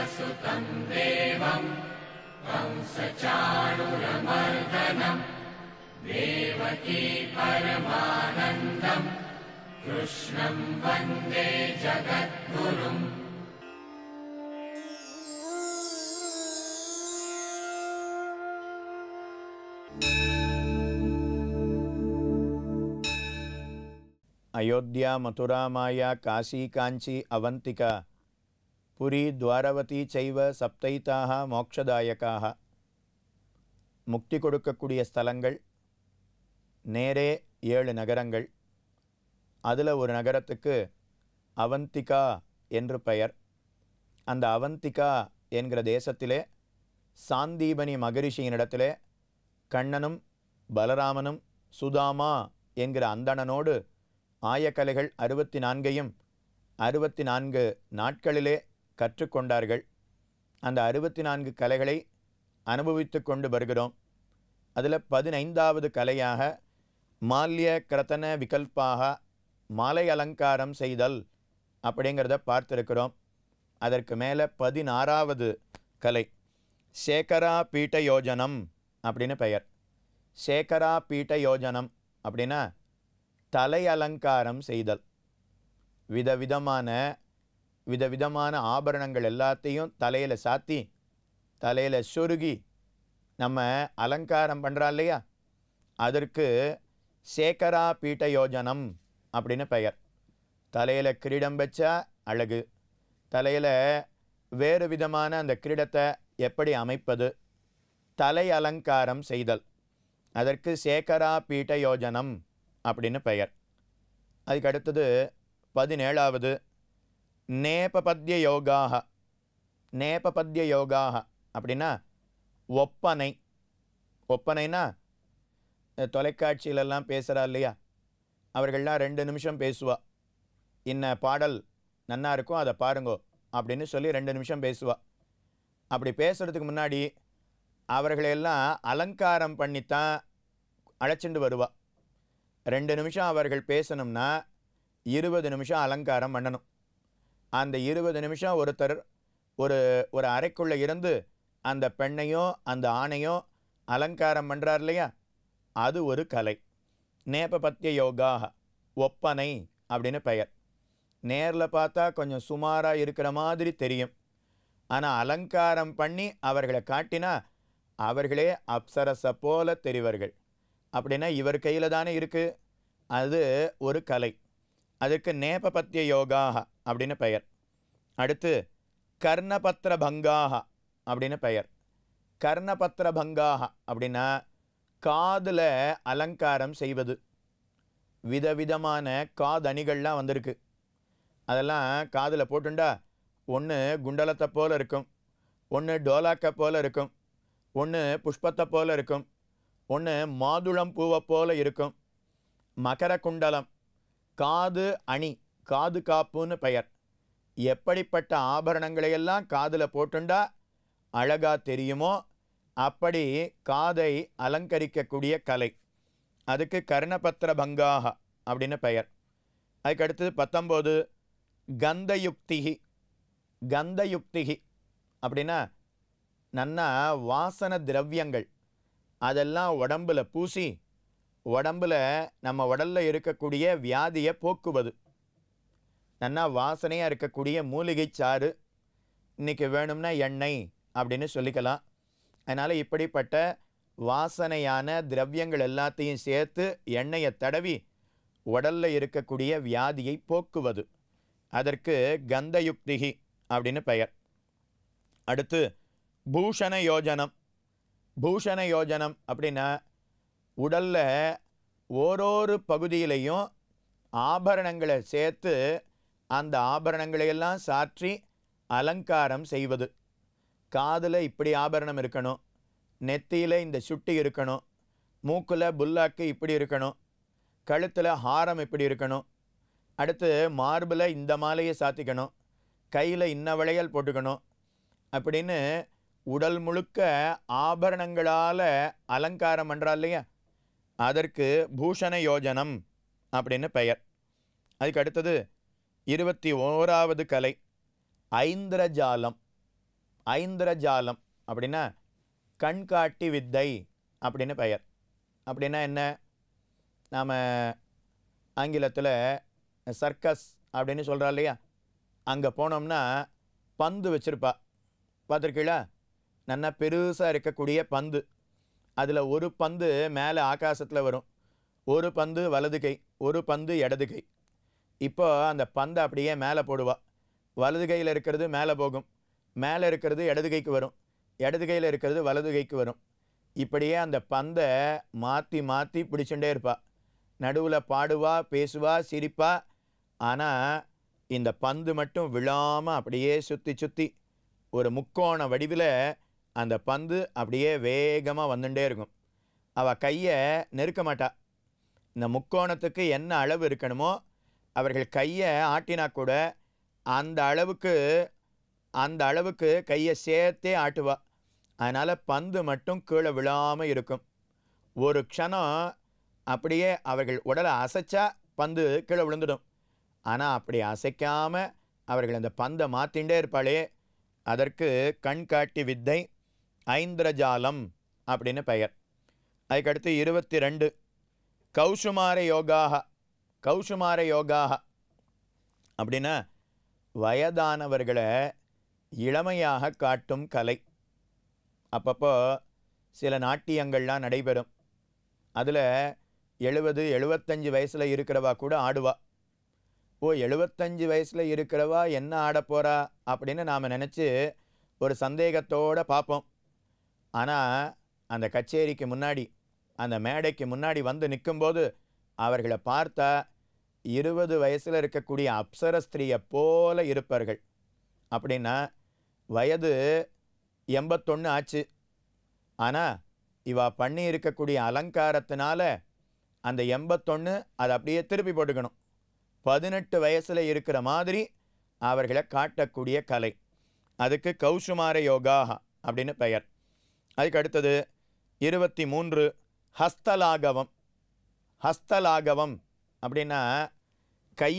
अयोध्या मथुरा माया काशी काञ्ची अवन्तिका पुरी द्वाரவதி சைவ சப்தைத்தாக மோட்சதாயக்காக முக்தி கொடுக்கக்கூடிய ஸ்தலங்கள் நேரே ஏழு நகரங்கள் அதில் ஒரு நகரத்துக்கு அவந்திகா என்று பெயர் அந்த அவந்திகா என்கிற தேசத்திலே சாந்தீபனி மகரிஷியினிடத்திலே கண்ணனும் பலராமனும் சுதாமா என்கிற அந்தணனோடு ஆயக்கலைகள் அறுபத்தி நான்கையும் அறுபத்தி நான்கு நாட்களிலே கற்றுக்கொண்டார்கள் அந்த அறுபத்தி நான்கு கலைகளை அனுபவித்து கொண்டு வருகிறோம் அதில் பதினைந்தாவது கலையாக மால்ய கிரத்தன விகல்பாக மாலை அலங்காரம் செய்தல் அப்படிங்கிறத பார்த்துருக்கிறோம் அதற்கு மேலே பதினாறாவது கலை சேகரா பீட்ட யோஜனம் அப்படின்னு பெயர் சேகரா பீட்ட யோஜனம் அப்படின்னா தலை அலங்காரம் செய்தல் விதவிதமான விதவிதமான ஆபரணங்கள் எல்லாத்தையும் தலையில் சாத்தி தலையில் சொருகி நம்ம அலங்காரம் பண்ணுறா இல்லையா அதற்கு சேகரா பீட்ட யோஜனம் அப்படின்னு பெயர் தலையில் கிரீடம் வச்சா அழகு தலையில் வேறு விதமான அந்த கிரீடத்தை எப்படி அமைப்பது தலை அலங்காரம் செய்தல் அதற்கு சேகரா பீட்ட யோஜனம் அப்படின்னு பெயர் அதுக்கு அடுத்தது பதினேழாவது நேபபத்ய யோகாக நேபபத்ய யோகாக அப்படின்னா ஒப்பனை ஒப்பனைனா அஹ், தொலைக்காட்சியிலெல்லாம் பேசுகிறா இல்லையா அவர்கள்லாம் ரெண்டு நிமிஷம் பேசுவா இன்ன பாடல் நன்னா இருக்கும் அதை பாருங்கோ அப்படின்னு சொல்லி ரெண்டு நிமிஷம் பேசுவா அப்படி பேசுகிறதுக்கு முன்னாடி அவர்களையெல்லாம் அலங்காரம் பண்ணித்தான் அழைச்சிட்டு வருவா ரெண்டு நிமிஷம் அவர்கள் பேசணும்னா இருபது நிமிஷம் அலங்காரம் பண்ணணும் அந்த இருபது நிமிஷம் ஒருத்தர் ஒரு ஒரு அறைக்குள்ளே இருந்து அந்த பெண்ணையோ அந்த ஆணையோ அலங்காரம் பண்ணுறார் இல்லையா அது ஒரு கலை நேபபத்திய யோகா ஒப்பனை அப்படின்னு பெயர் நேரில் பார்த்தா கொஞ்சம் சுமாராக இருக்கிற மாதிரி தெரியும் ஆனால் அலங்காரம் பண்ணி அவர்களை காட்டினா அவர்களே அப்சரச போல தெரிவர்கள் அப்படின்னா இவர் கையில் தானே இருக்குது அது ஒரு கலை அதுக்கு நேபபத்திய யோகாக அப்படின்னு பெயர் அடுத்து கர்ணபத்திர பங்காக அப்படின்னு பெயர் கர்ணபத்திர பங்காக அப்படின்னா காதில் அலங்காரம் செய்வது விதவிதமான காதணிகள்லாம் வந்திருக்கு அதெல்லாம் காதில் போட்டுண்டா ஒன்று குண்டலத்தை போல இருக்கும் ஒன்று டோலாக்கை போல இருக்கும் ஒன்று புஷ்பத்தை போல இருக்கும் ஒன்று மாதுளம் பூவை போல இருக்கும் மகர குண்டலம் காது அணி காது காப்புன்னு பெயர் எப்படிப்பட்ட ஆபரணங்களையெல்லாம் காதில் போட்டுண்டா அழகா தெரியுமோ அப்படி காதை அலங்கரிக்கக்கூடிய கலை அதுக்கு கர்ணபத்திர பங்காக அப்படின்னு பெயர் அதுக்கு அடுத்தது பத்தொம்போது கந்தயுக்திகி கந்தயுக்திகி அப்படின்னா நன்னா வாசன திரவியங்கள் அதெல்லாம் உடம்புல பூசி உடம்புல நம்ம உடல்ல இருக்கக்கூடிய வியாதியை போக்குவது நன்னா வாசனையாக இருக்கக்கூடிய மூலிகை சாறு இன்றைக்கி வேணும்னா எண்ணெய் அப்படின்னு சொல்லிக்கலாம் அதனால் இப்படிப்பட்ட வாசனையான திரவியங்கள் எல்லாத்தையும் சேர்த்து எண்ணெயை தடவி உடல்ல இருக்கக்கூடிய வியாதியை போக்குவது அதற்கு கந்தயுக்திகி அப்படின்னு பெயர் அடுத்து பூஷண யோஜனம் பூஷண யோஜனம் அப்படின்னா உடலில் ஓரொரு பகுதியிலையும் ஆபரணங்களை சேர்த்து அந்த ஆபரணங்களையெல்லாம் சாற்றி அலங்காரம் செய்வது காதில் இப்படி ஆபரணம் இருக்கணும் நெத்தியில் இந்த சுட்டி இருக்கணும் மூக்கில் புல்லாக்கு இப்படி இருக்கணும் கழுத்தில் ஹாரம் இப்படி இருக்கணும் அடுத்து மார்பில் இந்த மாலையை சாத்திக்கணும் கையில் இன்ன வளையல் போட்டுக்கணும் அப்படின்னு உடல் முழுக்க ஆபரணங்களால் அலங்காரம் பண்ணுறா இல்லையா அதற்கு பூஷண யோஜனம் அப்படின்னு பெயர் அதுக்கு அடுத்தது இருபத்தி ஓராவது கலை ஐந்திரஜாலம் ஐந்திரஜாலம் அப்படின்னா கண்காட்டி வித்தை அப்படின்னு பெயர் அப்படின்னா என்ன நாம் ஆங்கிலத்தில் சர்க்கஸ் அப்படின்னு சொல்கிறா இல்லையா அங்கே போனோம்னா பந்து வச்சுருப்பா பார்த்துருக்கீங்களா நல்லா பெருசாக இருக்கக்கூடிய பந்து அதில் ஒரு பந்து மேலே ஆகாசத்தில் வரும் ஒரு பந்து வலது கை ஒரு பந்து இடது கை இப்போ அந்த பந்தை அப்படியே மேலே போடுவா வலது கையில் இருக்கிறது மேலே போகும் மேலே இருக்கிறது இடது கைக்கு வரும் இடது கையில் இருக்கிறது வலது கைக்கு வரும் இப்படியே அந்த பந்தை மாற்றி மாற்றி பிடிச்சுட்டே இருப்பா நடுவில் பாடுவா பேசுவா சிரிப்பா ஆனால் இந்த பந்து மட்டும் விழாமல் அப்படியே சுற்றி சுற்றி ஒரு முக்கோண வடிவில் அந்த பந்து அப்படியே வேகமாக வந்துட்டே இருக்கும் அவள் கையை நெருக்க மாட்டா இந்த முக்கோணத்துக்கு என்ன அளவு இருக்கணுமோ அவர்கள் கையை ஆட்டினா கூட அந்த அளவுக்கு அந்த அளவுக்கு கையை சேர்த்தே ஆட்டுவா அதனால் பந்து மட்டும் கீழே விழாமல் இருக்கும் ஒரு க்ஷணம் அப்படியே அவர்கள் உடலை அசைச்சா பந்து கீழே விழுந்துடும் ஆனால் அப்படி அசைக்காமல் அவர்கள் அந்த பந்தை மாற்றிண்டே இருப்பாளே அதற்கு கண்காட்டி வித்தை ஐந்திரஜாலம் அப்படின்னு பெயர் அதுக்கடுத்து இருபத்தி ரெண்டு கௌசுமார யோகாக கௌசுமார யோகாக அப்படின்னா வயதானவர்களை இளமையாக காட்டும் கலை அப்பப்போ சில நாட்டியங்கள்லாம் நடைபெறும் அதில் எழுபது எழுபத்தஞ்சு வயசில் இருக்கிறவா கூட ஆடுவா ஓ எழுபத்தஞ்சு வயசில் இருக்கிறவா என்ன ஆடப் போகிறா அப்படின்னு நாம் நினச்சி ஒரு சந்தேகத்தோடு பார்ப்போம் ஆனால் அந்த கச்சேரிக்கு முன்னாடி அந்த மேடைக்கு முன்னாடி வந்து நிற்கும்போது அவர்களை பார்த்தா இருபது வயசில் இருக்கக்கூடிய அப்சர ஸ்திரீயை போல இருப்பார்கள் அப்படின்னா வயது எண்பத்தொன்று ஆச்சு ஆனால் இவா பண்ணி இருக்கக்கூடிய அலங்காரத்தினால அந்த எண்பத்தொன்று அதை அப்படியே திருப்பி போட்டுக்கணும் பதினெட்டு வயசில் இருக்கிற மாதிரி அவர்களை காட்டக்கூடிய கலை அதுக்கு கௌசுமார யோகாஹா அப்படின்னு பெயர் அதுக்கு அடுத்தது இருபத்தி மூன்று ஹஸ்தலாகவம் ஹஸ்தலாகவம் அப்படின்னா கை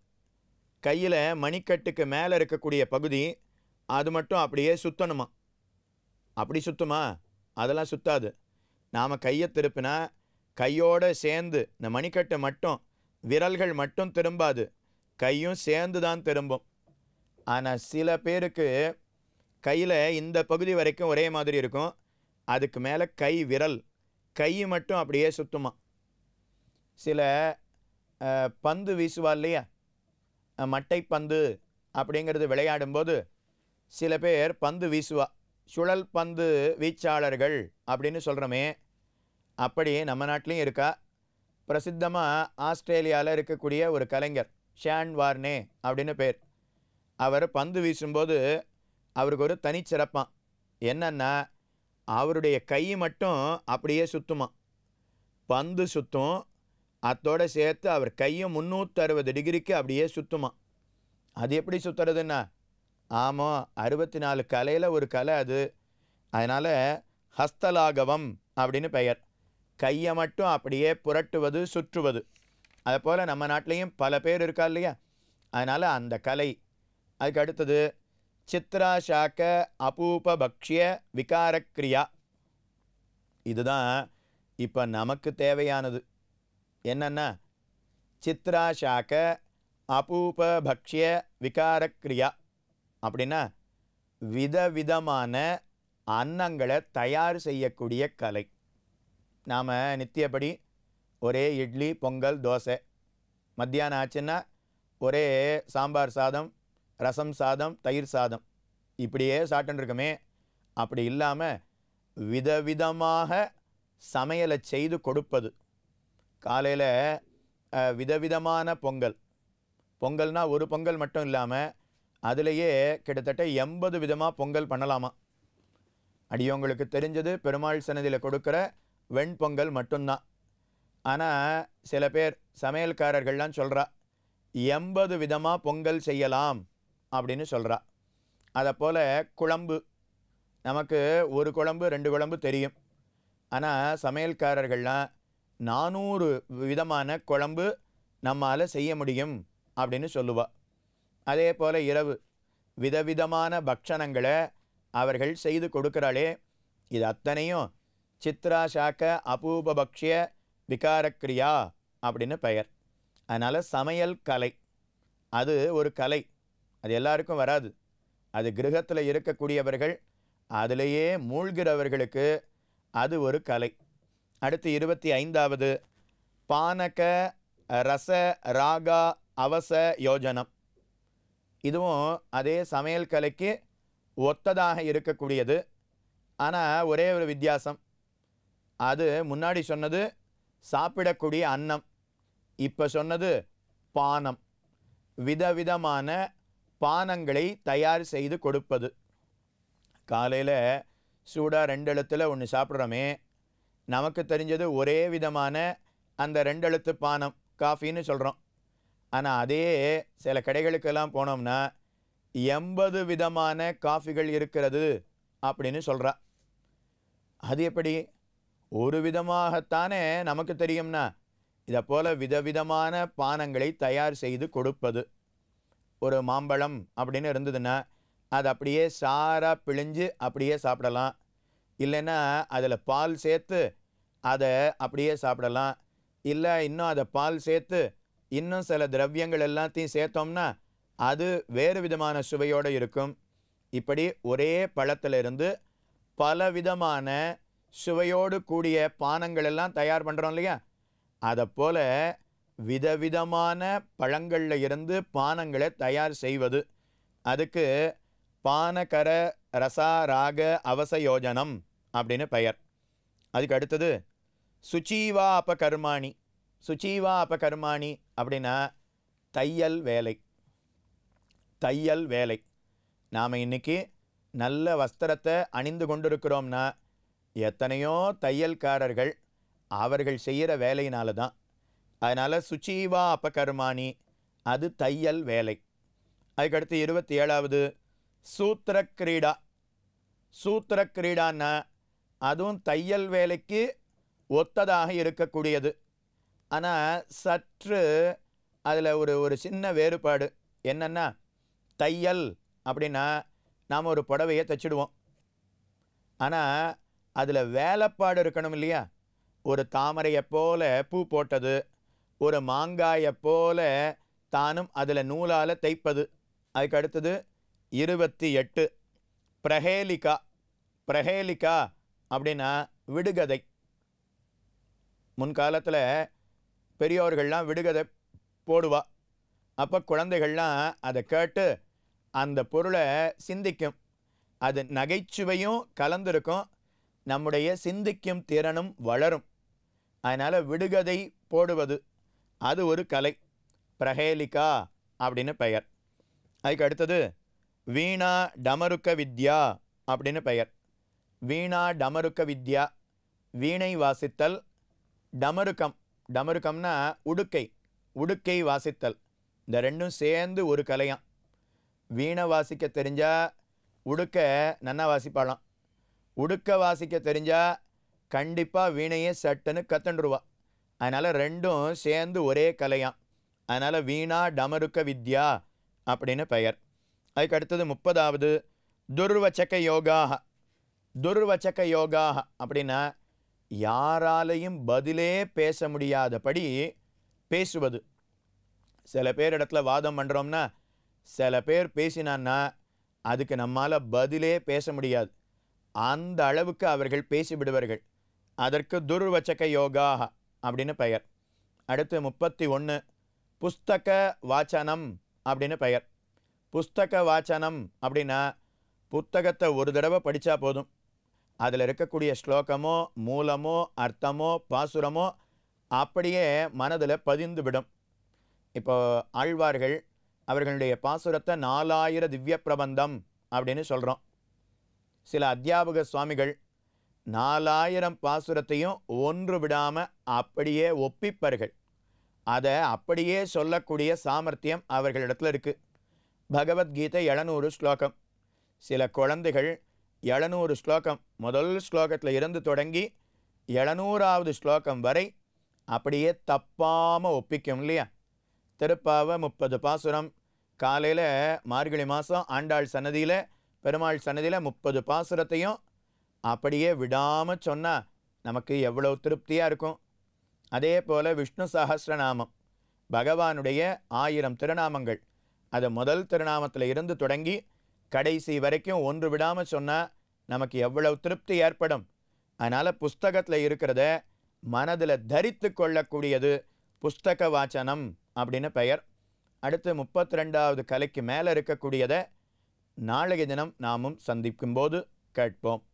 கையில் மணிக்கட்டுக்கு மேலே இருக்கக்கூடிய பகுதி அது மட்டும் அப்படியே சுற்றணுமா அப்படி சுத்துமா அதெல்லாம் சுத்தாது நாம் கையை திருப்பினா கையோடு சேர்ந்து இந்த மணிக்கட்டு மட்டும் விரல்கள் மட்டும் திரும்பாது கையும் சேர்ந்து தான் திரும்பும் ஆனால் சில பேருக்கு கையில் இந்த பகுதி வரைக்கும் ஒரே மாதிரி இருக்கும் அதுக்கு மேலே கை விரல் கை மட்டும் அப்படியே சுத்துமா சில அஹ், பந்து வீசுவா இல்லையா அஹ், மட்டை பந்து அப்படிங்கிறது விளையாடும்போது சில பேர் பந்து வீசுவா சுழல் பந்து வீச்சாளர்கள் அப்படின்னு சொல்கிறோமே அப்படி நம்ம நாட்டிலையும் இருக்கா பிரசித்தமாக ஆஸ்திரேலியாவில் இருக்கக்கூடிய ஒரு கலைஞர் ஷான் வார்னே அப்படின்னு பேர் அவர் பந்து வீசும்போது அவருக்கு ஒரு தனிச்சிறப்பான் என்னன்னா அவருடைய கை மட்டும் அப்படியே சுத்துமா பந்து சுத்தும் அத்தோட சேர்த்து அவர் கையும் முந்நூற்றறுபது டிகிரிக்கு அப்படியே சுத்துமா அது எப்படி சுற்றுறதுன்னா ஆமாம் அறுபத்தி நாலு கலையில் ஒரு கலை அது அதனால் ஹஸ்தலாகவம் அப்படின்னு பெயர் கையை மட்டும் அப்படியே புரட்டுவது சுற்றுவது அதுபோல் நம்ம நாட்டிலையும் பல பேர் இருக்கா இல்லையா அதனால் அந்த கலை அதுக்கு அடுத்தது சித்ரா சாக்க அபூப பக்ஷ்ய விகாரக்ரியா இதுதான் இப்போ நமக்கு தேவையானது என்னன்னா சித்ரா சாக்க அபூப பக்ஷ்ய விகாரக்ரியா அப்படின்னா விதவிதமான அன்னங்களை தயார் செய்யக்கூடிய கலை நாம் நித்தியப்படி ஒரே இட்லி பொங்கல் தோசை மத்தியானம் ஆச்சுன்னா ஒரே சாம்பார் சாதம் ரசம் சாதம் தயிர் சாதம் இப்படியே சாப்பிட்டுன்னு இருக்கோமே அப்படி இல்லாமல் விதவிதமாக சமையலை செய்து கொடுப்பது காலையில் விதவிதமான பொங்கல் பொங்கல்னா ஒரு பொங்கல் மட்டும் இல்லாமல் அதுலேயே கிட்டத்தட்ட எண்பது விதமாக பொங்கல் பண்ணலாமா அடியவங்களுக்கு தெரிஞ்சது பெருமாள் சன்னதியில் கொடுக்குற வெண்பொங்கல் மட்டும்தான் ஆனால் சில பேர் சமையல்காரர்கள்லாம் சொல்கிறா எண்பது விதமாக பொங்கல் செய்யலாம் அப்படின்னு சொல்கிறா அதை போல் குழம்பு நமக்கு ஒரு குழம்பு ரெண்டு குழம்பு தெரியும் ஆனால் சமையல்காரர்கள்லாம் நானூறு விதமான குழம்பு நம்மால் செய்ய முடியும் அப்படின்னு சொல்லுவா அதே போல் இரவு விதவிதமான பக்ஷணங்களை அவர்கள் செய்து கொடுக்கிறாளே இது அத்தனையும் சித்ரா சாக்க அபூபபக்ஷிய விகாரக்ரியா அப்படின்னு பெயர் அதனால் சமையல் கலை அது ஒரு கலை அது எல்லாருக்கும் வராது அது கிரகத்தில் இருக்கக்கூடியவர்கள் அதிலேயே மூழ்கிறவர்களுக்கு அது ஒரு கலை அடுத்து இருபத்தி ஐந்தாவது பானக ரச ராகா அவச யோஜனம் இதுவும் அதே சமையல் கலைக்கு ஒத்ததாக இருக்கக்கூடியது ஆனால் ஒரே ஒரு வித்தியாசம் அது முன்னாடி சொன்னது சாப்பிடக்கூடிய அன்னம் இப்போ சொன்னது பானம் விதவிதமான பானங்களை தயார் செய்து கொடுப்பது காலையில் சூடாக ரெண்டு எழுத்தில் ஒன்று சாப்பிட்றோமே நமக்கு தெரிஞ்சது ஒரே விதமான அந்த ரெண்டு எழுத்து பானம் காஃபின்னு சொல்கிறோம் ஆனால் அதே சில கடைகளுக்கெல்லாம் போனோம்னா எண்பது விதமான காஃபிகள் இருக்கிறது அப்படின்னு சொல்கிறா அது எப்படி ஒரு விதமாகத்தானே நமக்கு தெரியும்னா இதை போல் விதவிதமான பானங்களை தயார் செய்து கொடுப்பது ஒரு மாம்பழம் அப்படின்னு இருந்ததுன்னா அது அப்படியே சாராக பிழிஞ்சு அப்படியே சாப்பிடலாம் இல்லைன்னா அதில் பால் சேர்த்து அதை அப்படியே சாப்பிடலாம் இல்லை இன்னும் அதை பால் சேர்த்து இன்னும் சில திரவியங்கள் எல்லாத்தையும் சேர்த்தோம்னா அது வேறு விதமான சுவையோடு இருக்கும் இப்படி ஒரே பழத்திலிருந்து பல விதமான சுவையோடு கூடிய பானங்கள் எல்லாம் தயார் பண்ணுறோம் இல்லையா அதை போல் விதவிதமான பழங்களில் இருந்து பானங்களை தயார் செய்வது அதுக்கு பானகர ரசா ராக அவசயோஜனம் அப்படின்னு பெயர் அதுக்கு அடுத்தது சுச்சீவா அபகர்மாணி சுச்சீவா அபகர்மாணி அப்படின்னா தையல் வேலை தையல் வேலை நாம் இன்னைக்கு நல்ல வஸ்திரத்தை அணிந்து கொண்டிருக்கிறோம்னா எத்தனையோ தையல்காரர்கள் அவர்கள் செய்கிற வேலையினால தான் அதனால் சுச்சீவா அபகர்மாணி அது தையல் வேலை அதுக்கடுத்து இருபத்தி ஏழாவது சூத்திர கிரீடா சூத்திர கிரீடான்னா அதுவும் தையல் வேலைக்கு ஒத்ததாக இருக்கக்கூடியது ஆனால் சற்று அதில் ஒரு ஒரு சின்ன வேறுபாடு என்னென்னா தையல் அப்படின்னா நாம் ஒரு புடவையை தைச்சிடுவோம் ஆனால் அதில் வேலைப்பாடு இருக்கணும் இல்லையா ஒரு தாமரையை போல பூ போட்டது ஒரு மாங்காயை போல தானும் அதில் நூலால் தைப்பது அதுக்கு அடுத்தது இருபத்தி எட்டு பிரஹேலிகா பிரஹேலிகா அப்படின்னா விடுகதை முன்காலத்தில் பெரியோர்கள்லாம் விடுகதை போடுவா அப்போ குழந்தைகள்லாம் அதை கேட்டு அந்த பொருளை சிந்திக்கும் அது நகைச்சுவையும் கலந்திருக்கும் நம்முடைய சிந்திக்கும் திறனும் வளரும் அதனால் விடுகதை போடுவது அது ஒரு கலை பிரஹேலிகா அப்படின்னு பெயர் அதுக்கு அடுத்தது வீணா டமருக்க வித்யா அப்படின்னு பெயர் வீணா டமருக்க வித்யா வீணை வாசித்தல் டமருக்கம் டமருக்கம்னா உடுக்கை உடுக்கை வாசித்தல் இந்த ரெண்டும் சேர்ந்து ஒரு கலையாம் வீணை வாசிக்க தெரிஞ்சா உடுக்க நன்னா வாசிப்பாளாம் உடுக்க வாசிக்க தெரிஞ்சா கண்டிப்பாக வீணையே சட்டுன்னு கத்துண்டுருவா அதனால் ரெண்டும் சேர்ந்து ஒரே கலையாம் அதனால் வீணா டமருக்க வித்யா அப்படின்னு பெயர் அதுக்கு அடுத்தது முப்பதாவது துர்வச்சக யோகாக துர்வச்சக யோகாக அப்படின்னா யாராலையும் பதிலே பேச முடியாதபடி பேசுவது சில பேர் இடத்துல வாதம் பண்ணுறோம்னா சில பேர் பேசினான்னா அதுக்கு நம்மால் பதிலே பேச முடியாது அந்த அளவுக்கு அவர்கள் பேசிவிடுவார்கள் அதற்கு துர்வச்சக யோகாக அப்படின்னு பெயர் அடுத்து முப்பத்தி ஒன்று புஸ்தக வாச்சனம் அப்படின்னு பெயர் புஸ்தக வாச்சனம் அப்படின்னா புத்தகத்தை ஒரு தடவை படித்தா போதும் அதில் இருக்கக்கூடிய ஸ்லோகமோ மூலமோ அர்த்தமோ பாசுரமோ அப்படியே மனதில் பதிந்து விடும் இப்போ ஆழ்வார்கள் அவர்களுடைய பாசுரத்தை நாலாயிர திவ்ய பிரபந்தம் அப்படின்னு சொல்கிறோம் சில அத்தியாபக சுவாமிகள் நாலாயிரம் பாசுரத்தையும் ஒன்று விடாமல் அப்படியே ஒப்பிப்பார்கள் அதை அப்படியே சொல்லக்கூடிய சாமர்த்தியம் அவர்களிடத்துல இருக்குது பகவத்கீதை எழுநூறு ஸ்லோகம் சில குழந்தைகள் எழுநூறு ஸ்லோகம் முதல் ஸ்லோகத்தில் இருந்து தொடங்கி எழுநூறாவது ஸ்லோகம் வரை அப்படியே தப்பாமல் ஒப்பிக்கும் இல்லையா திருப்பாவை முப்பது பாசுரம் காலையில் மார்கழி மாதம் ஆண்டாள் சன்னதியில் பெருமாள் சன்னதியில் முப்பது பாசுரத்தையும் அப்படியே விடாமல் சொன்னால் நமக்கு எவ்வளோ திருப்தியாக இருக்கும் அதே போல் விஷ்ணு சஹஸ்ரநாமம் பகவானுடைய ஆயிரம் திருநாமங்கள் அது முதல் திருநாமத்தில் இருந்து தொடங்கி கடைசி வரைக்கும் ஒன்று விடாமல் சொன்னால் நமக்கு எவ்வளவு திருப்தி ஏற்படும் அதனால் புஸ்தகத்தில் இருக்கிறத மனதில் தரித்து கொள்ளக்கூடியது புஸ்தக வாச்சனம் அப்படின்னு பெயர் அடுத்து முப்பத்தி ரெண்டாவது கலைக்கு மேலே இருக்கக்கூடியதை நாளைய தினம் நாமும் சந்திக்கும்போது கேட்போம்